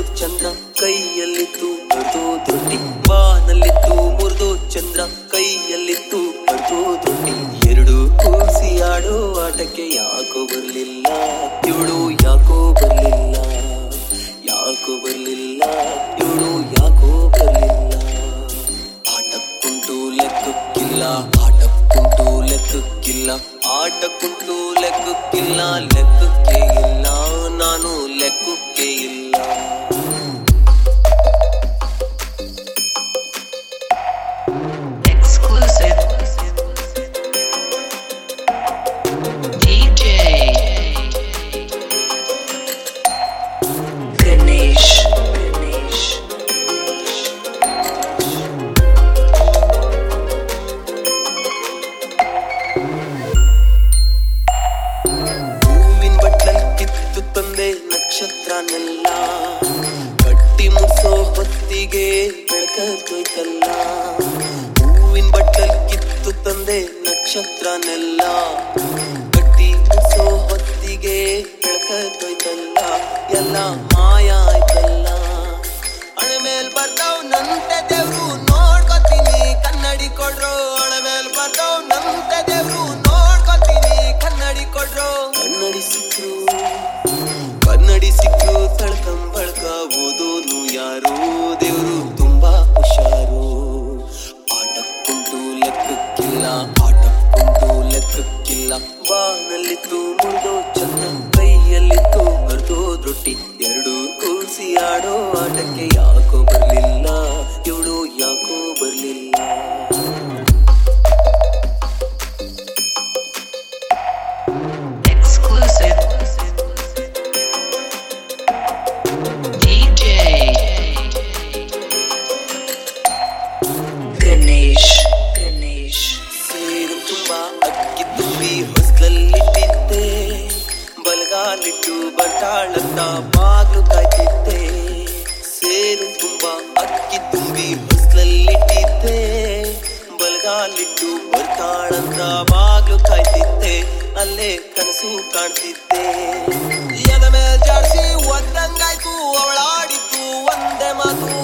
ಚಂದ್ರ ಕೈಯಲ್ಲಿತ್ತು ಬಡ್ದು ದೊಡ್ಡಿ ಬಾನಲ್ಲಿತ್ತು ಮುರಿದು ಚಂದ್ರ ಕೈಯಲ್ಲಿತ್ತು ಬಡ್ದು ದೊಡ್ಡಿ ಎರಡು ಕೂಸಿ ಆಡೋ ಆಟಕ್ಕೆ ಯಾಕೋ ಬರ್ಲಿಲ್ಲ ಇವಳು ಯಾಕೋ ಬರ್ಲಿಲ್ಲ ಯಾಕೋ ಬರ್ಲಿಲ್ಲ ಇವಳು ಯಾಕೋ ಬರ್ಲಿಲ್ಲ ಆಟಕ್ಕುಂಟು ಲೆಕ್ಕಕ್ಕಿಲ್ಲ ಆಟಕ್ಕುಂಟು ಲೆಕ್ಕಕ್ಕಿಲ್ಲ ಆಟಕ್ಕುಂಟು ಲೆಕ್ಕಕ್ಕಿಲ್ಲ ಲೆಕ್ಕಕ್ಕೆ ಇಲ್ಲ ನಾನು ಲೆಕ್ಕಕ್ಕೆ ಇಲ್ಲ Exclusive. DJ Ganesh. Ganesh. ಹೂವಿನ ಬಟ್ಲಲ್ ಕಿತ್ತು ತಂದೆ ನಕ್ಷತ್ರನೆಲ್ಲ ಕಟ್ಟಿ ಮುಸೋ ಹೊತ್ತಿಗೆ ಬೆಳಕತ್ತೋಯ್ತಲ್ಲ ಹೂವಿನ ಬಟ್ಲಲ್ ಕಿತ್ತು ತಂದೆ ನಕ್ಷತ್ರನೆಲ್ಲ ಕಟ್ಟಿ ಮುಸೋ ಹೊತ್ತಿಗೆ ಬೆಳಕತ್ತೋಯ್ತಲ್ಲ ಎಲ್ಲ ಮಾಯ ಆಯ್ತಲ್ಲ ಹಣೆ ಮೇಲ್ ಬರ್ತಾವ್ ನಂತೆ ದೇವ್ರು ನೋಡ್ಕೊತೀನಿ ಕನ್ನಡಿ ಕೊಡ್ರು ಹಣೆ ಮೇಲ್ ಬರ್ತಾವ್ ನಂತೆ ದೇವ್ರು ನೋಡ್ಕೊತೀನಿ ಕನ್ನಡಿ ಕೊಡ್ರು ಕನ್ನಡಿ ಸಿಕ್ರು ಕನ್ನಡಿ ಸಿಕ್ರು ತಳ್ಕಂ ಬಳ್ಕ ಓದೋನು ಯಾರು ದೇವ್ರು ತುಂಬಾ ಹುಷಾರು ಆಟಕ್ಕುಂಟು ಲೆಕ್ಕಕ್ಕಿಲ್ಲ ಆಟಕ್ಕುಂಟು ಲೆಕ್ಕಕ್ಕಿಲ್ಲ ಬಾನಲ್ಲಿತ್ತು ಮುರಿದೋ ಚಂದ್ರ ಕೈಯಲ್ಲಿತ್ತು ಬರ್ದೋ ರೊಟ್ಟಿ ಎರಡು ಕೂಸಿ ಆಡೋ ಆಟಕ್ಕೆ ಯಾಕೋ ಬರ್ಲಿಲ್ಲ ಇವಳು ಯಾಕೋ ಬರ್ಲಿಲ್ಲ Exclusive. DJ Ganesh. Ganesh. ಸೇರು ತುಂಬಾ ಅಕ್ಕಿ ತುಂಬಿ ಹೊಸ್ಲಲ್ಲಿಟ್ಟಿದ್ದೆ ಬಲಗಾಲಿಟ್ಟು ಬಟಾಳಂತ ಬಾಗ್ಲು ಕಾಯ್ತಿದ್ದೆ ಸೇರು ತುಂಬಾ ಅಕ್ಕಿ ತುಂಬಿ ಹೊಸ್ಲಲ್ಲಿಟ್ಟಿದ್ದೆ ಬಲಗಾಲಿಟ್ಟು ಬರ್ತಾಳಂತ ಬಾಗ್ಲು ಕಾಯ್ತಿದ್ದೆ ಅಲ್ಲೇ ಕನಸು ಕಾಣ್ತಿದ್ದೆ ಎದ ಮೇಲ್ ಜಾಡ್ಸಿ ಒದ್ದಂಗಾಯ್ತು ಅವಳಾಡಿದ್ದು ಒಂದೇ ಮಾತು